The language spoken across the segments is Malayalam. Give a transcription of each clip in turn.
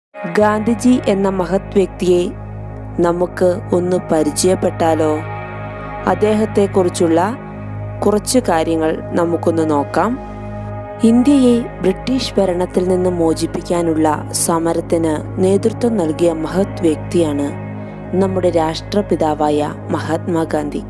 ഗാന്ധിജി എന്ന മഹത് വ്യക്തിയെ നമുക്ക് ഒന്ന് പരിചയപ്പെട്ടാലോ അദ്ദേഹത്തെക്കുറിച്ചുള്ള കുറച്ച് കാര്യങ്ങൾ നമുക്കൊന്ന് നോക്കാം ഇന്ത്യയെ ബ്രിട്ടീഷ് ഭരണത്തിൽ നിന്ന് മോചിപ്പിക്കാനുള്ള സമരത്തിന് നേതൃത്വം നൽകിയ മഹത് വ്യക്തിയാണ് നമ്മുടെ രാഷ്ട്രപിതാവായ മഹാത്മാഗാന്ധി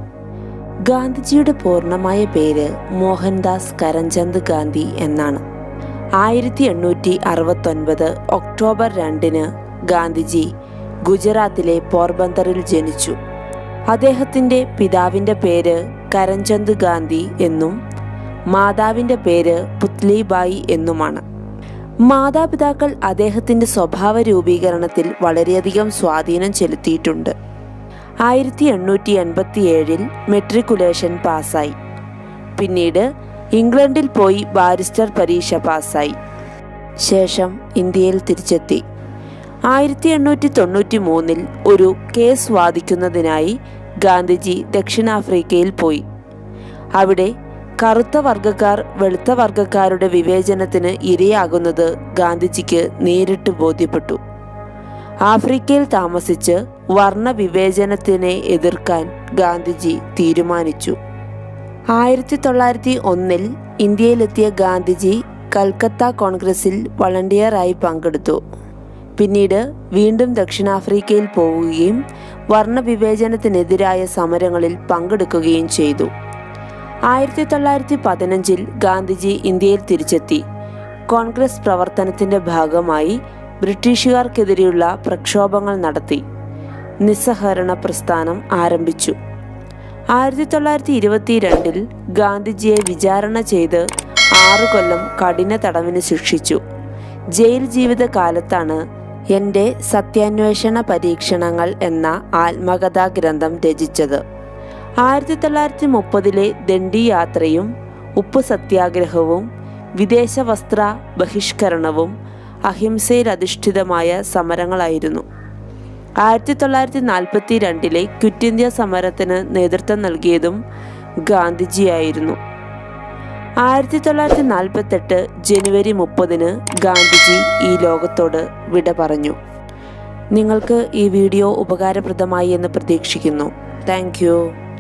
ഗാന്ധിജിയുടെ പൂർണ്ണമായ പേര് മോഹൻദാസ് കരംചന്ദ് ഗാന്ധി എന്നാണ് ആയിരത്തി എണ്ണൂറ്റി അറുപത്തൊൻപത് ഒക്ടോബർ രണ്ടിന് ഗാന്ധിജി ഗുജറാത്തിലെ പോർബന്തറിൽ ജനിച്ചു അദ്ദേഹത്തിൻ്റെ പിതാവിൻ്റെ പേര് കരംചന്ദ് ഗാന്ധി എന്നും മാതാവിൻ്റെ പേര് പുത്ലിബായി എന്നുമാണ് മാതാപിതാക്കൾ അദ്ദേഹത്തിൻ്റെ സ്വഭാവ രൂപീകരണത്തിൽ വളരെയധികം സ്വാധീനം ചെലുത്തിയിട്ടുണ്ട് ആയിരത്തി എണ്ണൂറ്റി എൺപത്തി ഏഴിൽ മെട്രിക്കുലേഷൻ പാസ്സായി പിന്നീട് ഇംഗ്ലണ്ടിൽ പോയി ബാരിസ്റ്റർ പരീക്ഷ പാസ്സായി ശേഷം ഇന്ത്യയിൽ തിരിച്ചെത്തി ആയിരത്തി എണ്ണൂറ്റി തൊണ്ണൂറ്റി മൂന്നിൽ ഒരു കേസ് വാദിക്കുന്നതിനായി ഗാന്ധിജി ദക്ഷിണാഫ്രിക്കയിൽ പോയി അവിടെ കറുത്ത വർഗക്കാർ വെളുത്ത വർഗക്കാരുടെ വിവേചനത്തിന് ഇരയാകുന്നത് ഗാന്ധിജിക്ക് നേരിട്ട് ബോധ്യപ്പെട്ടു ആഫ്രിക്കയിൽ താമസിച്ച് വർണ്ണ വിവേചനത്തിനെ എതിർക്കാൻ ഗാന്ധിജി തീരുമാനിച്ചു ആയിരത്തി തൊള്ളായിരത്തി ഒന്നിൽ ഇന്ത്യയിലെത്തിയ ഗാന്ധിജി കൽക്കത്ത കോൺഗ്രസിൽ വളണ്ടിയറായി പങ്കെടുത്തു പിന്നീട് വീണ്ടും ദക്ഷിണാഫ്രിക്കയിൽ പോവുകയും വർണ്ണവിവേചനത്തിനെതിരായ സമരങ്ങളിൽ പങ്കെടുക്കുകയും ചെയ്തു ആയിരത്തി തൊള്ളായിരത്തി പതിനഞ്ചിൽ ഗാന്ധിജി ഇന്ത്യയിൽ തിരിച്ചെത്തി കോൺഗ്രസ് പ്രവർത്തനത്തിന്റെ ഭാഗമായി ബ്രിട്ടീഷുകാർക്കെതിരെയുള്ള പ്രക്ഷോഭങ്ങൾ നടത്തി നിസ്സഹകരണ പ്രസ്ഥാനം ആരംഭിച്ചു ആയിരത്തി തൊള്ളായിരത്തി ഇരുപത്തിരണ്ടിൽ ഗാന്ധിജിയെ വിചാരണ ചെയ്ത് ആറു കൊല്ലം കഠിന തടവിന് ശിക്ഷിച്ചു ജയിൽ ജീവിത കാലത്താണ് എൻ്റെ സത്യാന്വേഷണ പരീക്ഷണങ്ങൾ എന്ന ആത്മകഥാ ഗ്രന്ഥം രചിച്ചത് ആയിരത്തി തൊള്ളായിരത്തി മുപ്പതിലെ ദണ്ഡി യാത്രയും ഉപ്പ് സത്യാഗ്രഹവും വിദേശ വസ്ത്ര ബഹിഷ്കരണവും അഹിംസയിൽ അധിഷ്ഠിതമായ സമരങ്ങളായിരുന്നു ആയിരത്തി തൊള്ളായിരത്തി നാൽപ്പത്തി രണ്ടിലെ ക്വിറ്റ് ഇന്ത്യ സമരത്തിന് നേതൃത്വം നൽകിയതും ഗാന്ധിജിയായിരുന്നു ആയിരത്തി തൊള്ളായിരത്തി നാൽപ്പത്തെട്ട് ജനുവരി മുപ്പതിന് ഗാന്ധിജി ഈ ലോകത്തോട് വിട പറഞ്ഞു നിങ്ങൾക്ക് ഈ വീഡിയോ ഉപകാരപ്രദമായി എന്ന് പ്രതീക്ഷിക്കുന്നു താങ്ക്